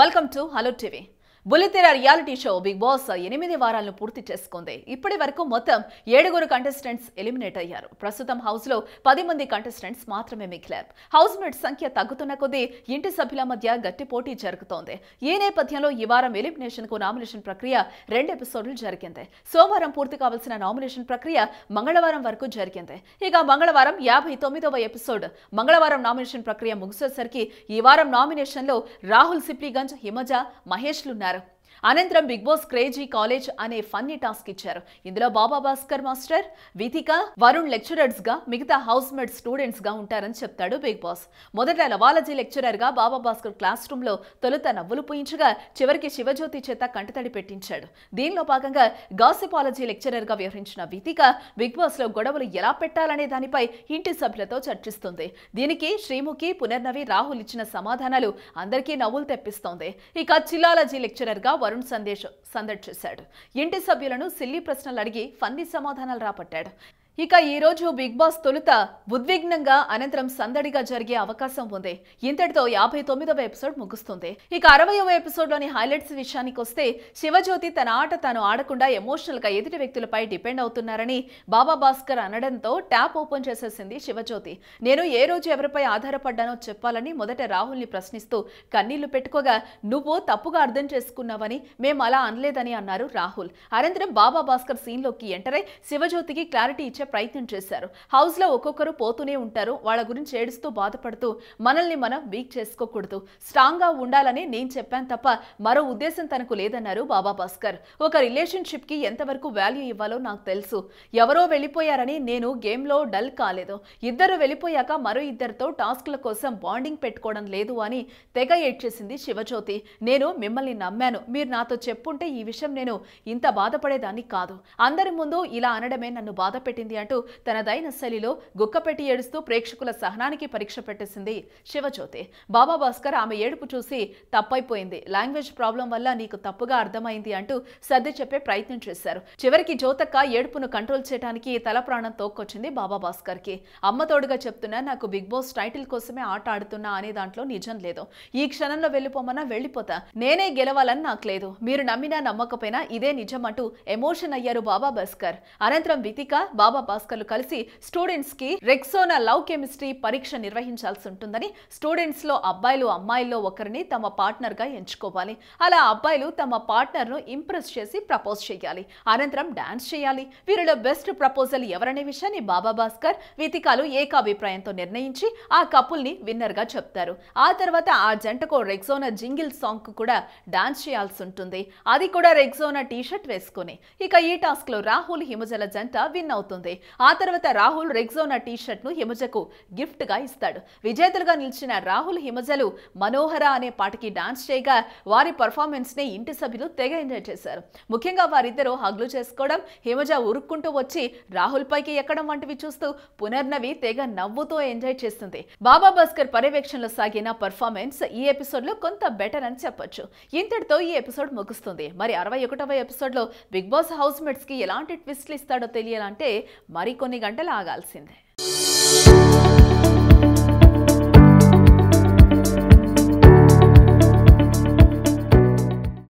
welcome to hello TV బుల్లితెర reality show Bigg Boss ఎనిమిది వారాలను పూర్తి చేసుకుంది ఇప్పటి వరకు మొత్తం ఏడుగురు కంటెస్టెంట్స్ ఎలిమినేట్ అయ్యారు ప్రస్తుతం హౌస్ లో పది మంది కంటెస్టెంట్స్ మాత్రమే మిగిలారు హౌస్ మేట్స్ సంఖ్య తగ్గుతున్న కొద్దీ ఇంటి సభ్యుల మధ్య గట్టి పోటీ జరుగుతోంది ఈ నేపథ్యంలో ఈ వారం ఎలిమినేషన్ కు నామినేషన్ ప్రక్రియ రెండు ఎపిసోడ్లు జరిగింది సోమవారం పూర్తి కావాల్సిన నామినేషన్ ప్రక్రియ మంగళవారం వరకు జరిగింది ఇక మంగళవారం యాభై తొమ్మిదవ ఎపిసోడ్ మంగళవారం నామినేషన్ ప్రక్రియ ముగిసేసరికి ఈ వారం నామినేషన్ లో రాహుల్ సిప్లిగంజ్ హిమజ మహేష్లున్నారు అనంతరం బిగ్ బాస్ క్రేజీ కాలేజ్ అనే ఫన్నీ టాస్క్ ఇచ్చారు ఇందులో బాబా భాస్కర్ మాస్టర్ వితిక వరుణ్ లెక్చరర్స్ గా మిగతా హౌస్ మేట్ స్టూడెంట్స్ గా ఉంటారని చెప్తాడు బిగ్ బాస్ మొదట లవాలజీ లెక్చరర్ గా బాబా భాస్కర్ క్లాస్ రూమ్ లో తొలుత నవ్వులు పూయించగా చివరికి శివజ్యోతి చేత కంటతడి పెట్టించాడు దీనిలో భాగంగా గాసిపాలజీ లెక్చరర్ గా వ్యవహరించిన వితిక బిగ్ బాస్ లో గొడవలు ఎలా పెట్టాలనే దానిపై ఇంటి సభ్యులతో చర్చిస్తుంది దీనికి శ్రీముఖి పునర్నవి రాహుల్ ఇచ్చిన సమాధానాలు అందరికీ నవ్వులు తెప్పిస్తోంది ఇక చిల్లాలజీ లెక్చరర్ గా వరుణ్ సందేశ్ సందడి చేశాడు ఇంటి సభ్యులను సిల్లీ ప్రశ్నలు అడిగి ఫన్నీ సమాధానాలు రాపట్టాడు ఇక ఈ రోజు బిగ్ బాస్ తొలుత ఉద్విగ్నంగా అనంతరం సందడిగా జరిగే అవకాశం ఉంది ఇంతటితో యాభై తొమ్మిదవ ఎపిసోడ్ ముగుస్తుంది ఇక అరవయవ ఎపిసోడ్ లోని హైలైట్స్ విషయానికి వస్తే శివజ్యోతి తన ఆట తాను ఆడకుండా ఎమోషనల్ గా ఎదుటి వ్యక్తులపై డిపెండ్ అవుతున్నారని బాబా భాస్కర్ అనడంతో ట్యాప్ ఓపెన్ చేసేసింది శివజ్యోతి నేను ఏ రోజు ఎవరిపై ఆధారపడ్డానో చెప్పాలని మొదట రాహుల్ ని ప్రశ్నిస్తూ కన్నీళ్లు పెట్టుకోగా నువ్వు తప్పుగా అర్థం చేసుకున్నావని మేం అలా అనలేదని అన్నారు రాహుల్ అనంతరం బాబా భాస్కర్ సీన్ లోకి ఎంటర్ అయి శివజ్యోతికి క్లారిటీ ఇచ్చే ప్రయత్నం చేశారు హౌస్ లో ఒక్కొక్కరు పోతూనే ఉంటారు వాళ్ళ గురించి ఏడుస్తూ బాధపడుతూ మనల్ని మనం వీక్ చేసుకోకూడదు స్ట్రాంగ్ గా ఉండాలని నేను చెప్పాను తప్ప మరో ఉద్దేశం తనకు లేదన్నారు బాబా భాస్కర్ ఒక రిలేషన్షిప్ కి ఎంతవరకు వాల్యూ ఇవ్వాలో నాకు తెలుసు ఎవరో వెళ్ళిపోయారని నేను గేమ్ లో డల్ కాలేదు ఇద్దరు వెళ్ళిపోయాక మరో ఇద్దరితో టాస్క్ల కోసం బాండింగ్ పెట్టుకోవడం లేదు అని తెగ ఏడ్చేసింది శివజ్యోతి నేను మిమ్మల్ని నమ్మాను మీరు నాతో చెప్పుంటే ఈ విషయం నేను ఇంత బాధపడేదాన్ని కాదు అందరి ముందు ఇలా అనడమే నన్ను బాధ పెట్టింది అంటూ తనదైన శైలిలో గుక్కపెట్టి ఏడుస్తూ ప్రేక్షకుల సహనానికి పరీక్ష పెట్టేసింది శివజ్యోతి బాబా భాస్కర్ ఆమె ఏడుపు చూసి తప్పైపోయింది లాంగ్వేజ్ ప్రాబ్లం వల్ల నీకు తప్పుగా అర్థమైంది అంటూ సర్ది చెప్పే ప్రయత్నం చేశారు చివరికి జ్యోతక్క ఏడుపును కంట్రోల్ చేయడానికి తల ప్రాణం తోక్కొచ్చింది బాబా భాస్కర్ కి అమ్మ తోడుగా చెప్తున్నా నాకు బిగ్ బాస్ టైటిల్ కోసమే ఆట ఆడుతున్నా అనే దాంట్లో నిజం లేదు ఈ క్షణంలో వెళ్ళిపోమన్నా వెళ్ళిపోతా నేనే గెలవాలని నాకు లేదు మీరు నమ్మినా నమ్మకపోయినా ఇదే నిజం అంటూ ఎమోషన్ అయ్యారు బాబా భాస్కర్ అనంతరం వితిక బాబా భాస్కర్లు కలిసి స్టూడెంట్స్ కి రెక్సోనా లవ్ కెమిస్ట్రీ పరీక్ష నిర్వహించాల్సి ఉంటుందని స్టూడెంట్స్ లో అబ్బాయిలు అమ్మాయిల్లో ఒకరిని తమ పార్ట్నర్ గా ఎంచుకోవాలి అలా అబ్బాయిలు తమ పార్ట్నర్ ను ఇంప్రెస్ చేసి ప్రపోజ్ చేయాలి అనంతరం డాన్స్ చేయాలి వీరిలో బెస్ట్ ప్రపోజల్ ఎవరనే విషయాన్ని బాబా భాస్కర్ వితికాలు ఏకాభిప్రాయంతో నిర్ణయించి ఆ కపుల్ ని విన్నర్ గా చెప్తారు ఆ తర్వాత ఆ జంటకు రెక్సోనా జింగిల్ సాంగ్ కు కూడా డాన్స్ చేయాల్సి ఉంటుంది అది కూడా రెక్సోనా టీ షర్ట్ వేసుకుని ఇక ఈ టాస్క్ లో రాహుల్ హిమజల జంట విన్ అవుతుంది ఆ తర్వాత రాహుల్ రెక్సోనా టీ షర్ట్ ను హిమజకు గిఫ్ట్ గా ఇస్తాడు విజేతలుగా నిలిచిన రాహుల్ హిమజలు మనోహర అనే పాటకి డాన్స్ చేయగా వారి పర్ఫార్మెన్స్ ని ఇంటి సభ్యులు తెగ ఎంజాయ్ చేశారు ముఖ్యంగా వారిద్దరూ హగ్లు చేసుకోవడం హిమజ ఉరుక్కుంటూ వచ్చి రాహుల్ పైకి ఎక్కడం వంటివి చూస్తూ పునర్నవి తెగ నవ్వుతూ ఎంజాయ్ చేస్తుంది బాబా భాస్కర్ పర్యవేక్షణలో సాగిన పర్ఫార్మెన్స్ ఈ ఎపిసోడ్ లో కొంత బెటర్ అని చెప్పొచ్చు ఇంతటితో ఈ ఎపిసోడ్ ముగుస్తుంది మరి అరవై ఒకటవ ఎపిసోడ్ లో బిగ్ బాస్ హౌస్ మేట్స్ కి ఎలాంటి ట్విస్ట్లు ఇస్తాడో తెలియాలంటే మరికొన్ని గంటలు ఆగాల్సిందే